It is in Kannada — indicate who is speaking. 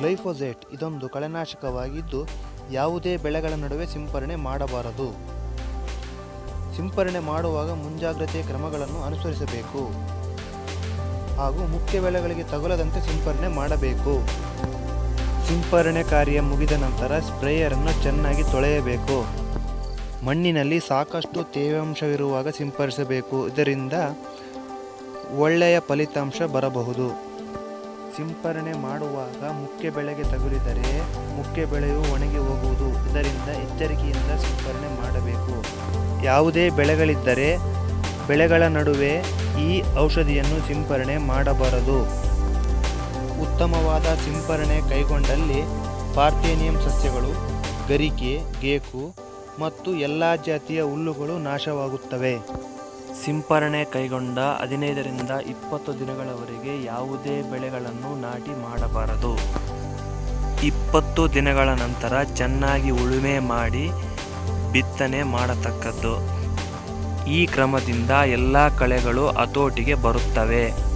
Speaker 1: ಗ್ಲೈಫೋಸೇಟ್ ಇದೊಂದು ಕಳೆನಾಶಕವಾಗಿದ್ದು ಯಾವುದೇ ಬೆಳೆಗಳ ನಡುವೆ ಸಿಂಪರಣೆ ಮಾಡಬಾರದು ಸಿಂಪರಣೆ ಮಾಡುವಾಗ ಮುಂಜಾಗ್ರತೆ ಕ್ರಮಗಳನ್ನು ಅನುಸರಿಸಬೇಕು ಹಾಗೂ ಮುಖ್ಯ ಬೆಳೆಗಳಿಗೆ ತಗುಲದಂತೆ ಸಿಂಪರಣೆ ಮಾಡಬೇಕು ಸಿಂಪರಣೆ ಕಾರ್ಯ ಮುಗಿದ ನಂತರ ಸ್ಪ್ರೇಯರನ್ನು ಚೆನ್ನಾಗಿ ತೊಳೆಯಬೇಕು ಮಣ್ಣಿನಲ್ಲಿ ಸಾಕಷ್ಟು ತೇವಾಂಶವಿರುವಾಗ ಸಿಂಪರಿಸಬೇಕು ಇದರಿಂದ ಒಳ್ಳೆಯ ಫಲಿತಾಂಶ ಬರಬಹುದು ಸಿಂಪರಣೆ ಮಾಡುವಾಗ ಮುಖ್ಯ ಬೆಳೆಗೆ ತಗುಲಿದರೆ ಮುಖ್ಯ ಬೆಳೆಯು ಒಣಗಿ ಹೋಗುವುದು ಇದರಿಂದ ಎಚ್ಚರಿಕೆಯಿಂದ ಸಿಂಪರಣೆ ಮಾಡಬೇಕು ಯಾವುದೇ ಬೆಳೆಗಳಿದ್ದರೆ ಬೆಳೆಗಳ ನಡುವೆ ಈ ಔಷಧಿಯನ್ನು ಸಿಂಪರಣೆ ಮಾಡಬಾರದು ಉತ್ತಮವಾದ ಸಿಂಪರಣೆ ಕೈಗೊಂಡಲ್ಲಿ ಪಾರ್ಥೇನಿಯಂ ಸಸ್ಯಗಳು ಗರಿಕೆ ಗೇಕು ಮತ್ತು ಎಲ್ಲ ಜಾತಿಯ ಹುಲ್ಲುಗಳು ನಾಶವಾಗುತ್ತವೆ ಸಿಂಪರಣೆ ಕೈಗೊಂಡ ಹದಿನೈದರಿಂದ ಇಪ್ಪತ್ತು ದಿನಗಳವರೆಗೆ ಯಾವುದೇ ಬೆಳೆಗಳನ್ನು ನಾಟಿ ಮಾಡಬಾರದು ಇಪ್ಪತ್ತು ದಿನಗಳ ನಂತರ ಚೆನ್ನಾಗಿ ಉಳುಮೆ ಮಾಡಿ ಬಿತ್ತನೆ ಮಾಡತಕ್ಕದ್ದು ಈ ಕ್ರಮದಿಂದ ಎಲ್ಲ ಕಳೆಗಳು ಹತೋಟಿಗೆ ಬರುತ್ತವೆ